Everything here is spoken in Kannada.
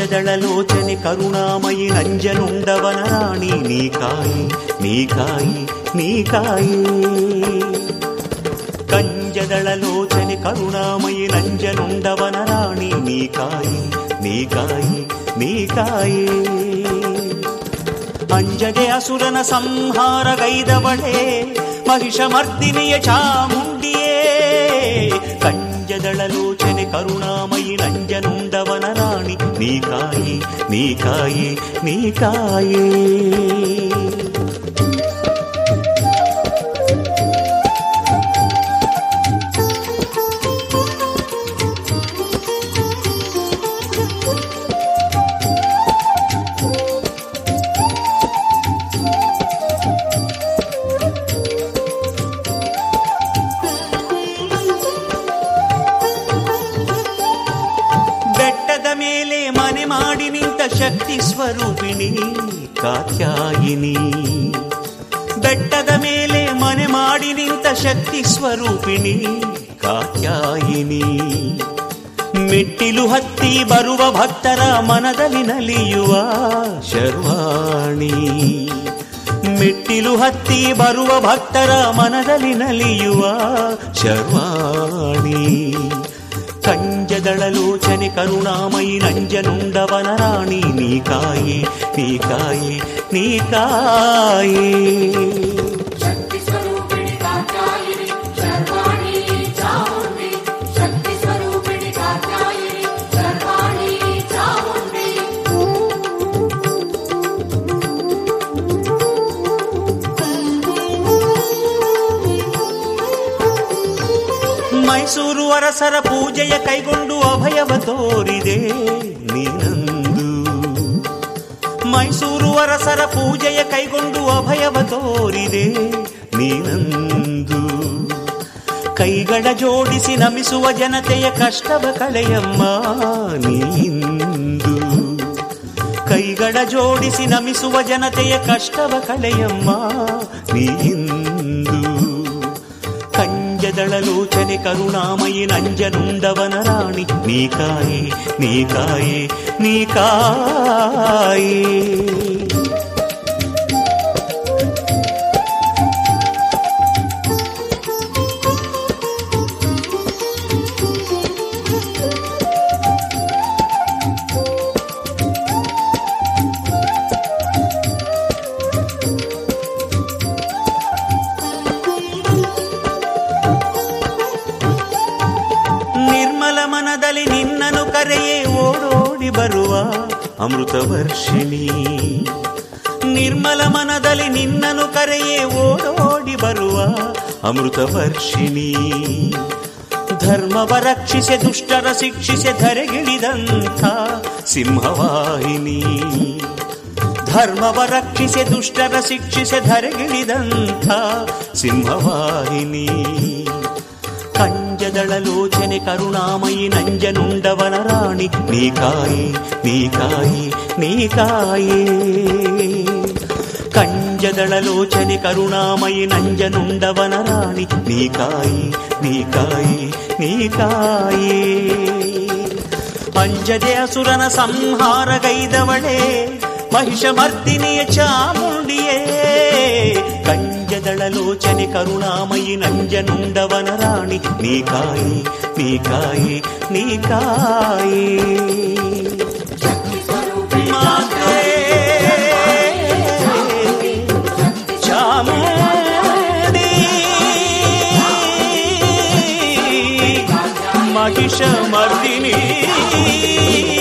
కంజదళలోచని కరుణామయి నంజనుండవన రాణి నీకాయి నీకాయి నీకాయి కంజదళలోచని కరుణామయి నంజనుండవన రాణి నీకాయి నీకాయి ನೀಕಾಯೇ ಅಂಜದೆ ಅಸುರನ ಸಂಹಾರ ಗೈದವಳೆ ಮಹಿಷಮರ್ದಿನಿಯ ಚಾಮುಂಡಿಯೇ ಕಂಜದಳಲೋಚನೆ ಕರುಣಾಮಯಿ ನಂಜನುಂಡವನ ರಾಣಿ ನೀಕಾಯಿ ನೀಕಾಯಿ ನೀಕಾಯೇ ಬೆಟ್ಟದ ಮೇಲೆ ಮನೆ ಮಾಡಿ ನಿಂತ ಶಕ್ತಿ ಸ್ವರೂಪಿಣಿ ಕಾತ್ಯಾಯಿನಿ ಬೆಟ್ಟದ ಮೇಲೆ ಮನೆ ಮಾಡಿ ನಿಂತ ಶಕ್ತಿ ಸ್ವರೂಪಿಣಿ ಕಾತ್ಯಾಯಿನಿ ಮೆಟ್ಟಿಲು ಹತ್ತಿ ಬರುವ ಭಕ್ತರ ಮನದಲ್ಲಿ ನಲಿಯುವ ಶರ್ವಾಣಿ ಮೆಟ್ಟಿಲು ಹತ್ತಿ ಬರುವ ಭಕ್ತರ ಮನದಲ್ಲಿ ನಲಿಯುವ ಶರ್ವಾಣಿ ಕಂಜದಳಲೋಚನೆ ಕರುಣಾಮಯಿ ನಂಜನುಂಡವನ ರಾಣಿ ನೀಕಾಯೇ ನೀಕಾಯೇ ನೀಕಾಯೇ ಶಕ್ತಿ ಸ್ವರೂಪಿಣಿ ಕಾತ್ಯಾಯಿನಿ ಸರ್ವಾಣಿ ಚಾಮುಂಡಿ ಶಕ್ತಿ ಸ್ವರೂಪಿಣಿ ಕಾತ್ಯಾಯಿನಿ ಸರ್ವಾಣಿ ಚಾಮುಂಡಿ ಮೈಸೂರು ಅರಸರ ಪೂಜೆಯ ಕೈಗೊಂಡು ಅಭಯವ ತೋರಿದೆ ನೀನಂದು ಮೈಸೂರು ಅರಸರ ಪೂಜೆಯ ಕೈಗೊಂಡು ಅಭಯವ ತೋರಿದೆ ನೀನಂದು ಕೈಗಳ ಜೋಡಿಸಿ ನಮಿಸುವ ಜನತೆಯ ಕಷ್ಟವ ಕಳೆಯಮ್ಮ ನೀಂದು ಕೈಗಳ ಜೋಡಿಸಿ ನಮಿಸುವ ಜನತೆಯ ಕಷ್ಟವ ಕಳೆಯಮ್ಮ ನೀಂದು ಕಂಜದಳಲೋಚನೆ ಕರುಣಾಮಯಿ ನಂಜನುಂಡವನ ರಾಣಿ ನೀಕಾಯೇ ನೀಕಾಯೇ ನೀಕಾಯೇ ನಿರ್ಮಲ ಮನದಲ್ಲಿ ನಿನ್ನನು ಕರೆಯೇ ಓಡೋಡಿ ಬರುವ ಅಮೃತ ವರ್ಷಿಣಿ ನಿರ್ಮಲ ಮನದಲ್ಲಿ ನಿನ್ನನು ಕರೆಯೇ ಓಡೋಡಿ ಬರುವ ಅಮೃತ ವರ್ಷಿಣಿ ಧರ್ಮವ ರಕ್ಷಿಸೆ ದುಷ್ಟರ ಶಿಕ್ಷಿಸೆ ಧರೆಗಿಳಿದಂಥ ಸಿಂಹವಾಹಿನಿ ಧರ್ಮವ ರಕ್ಷಿಸೆ ದುಷ್ಟರ ಶಿಕ್ಷಿಸೆ ಧರೆಗಿಳಿದಂಥ ಸಿಂಹವಾಹಿನಿ ಕಂಜದಳಲೋಚನೆ ಕರುಣಾಮಯಿ ನಂಜನುಂಡವನ ರಾಣಿ ನೀಕಾಯಿ ನೀಕಾಯಿ ನೀಕಾಯೇ ಕಂಜದಳಲೋಚನೆ ಕರುಣಾಮಯಿ ನಂಜನುಂಡವನ ರಾಣಿ ನೀಕಾಯಿ ನೀಕಾಯಿ ನೀಕಾಯೇ ಅಂಜದೆ ಅಸುರನ ಸಂಹಾರಗೈದವಳೆ ಮಹಿಷಮರ್ದಿನಿಯ ಚಾಮುಂಡಿಯೇ ಕಂಜದಳಲೋಚನೆ ಕರುಣಾಮಯಿ ನಂಜನುಂಡವನ ರಾಣಿ ನೀಕಾಯಿ ನೀಕಾಯಿ ನೀಕಾಯೇ ಶಕ್ತಿ ಸ್ವರೂಪಿಣಿ ಮಾತೆ ಚಾಮುಂಡಿ ಮಹಿಷ ಮರ್ದಿನಿ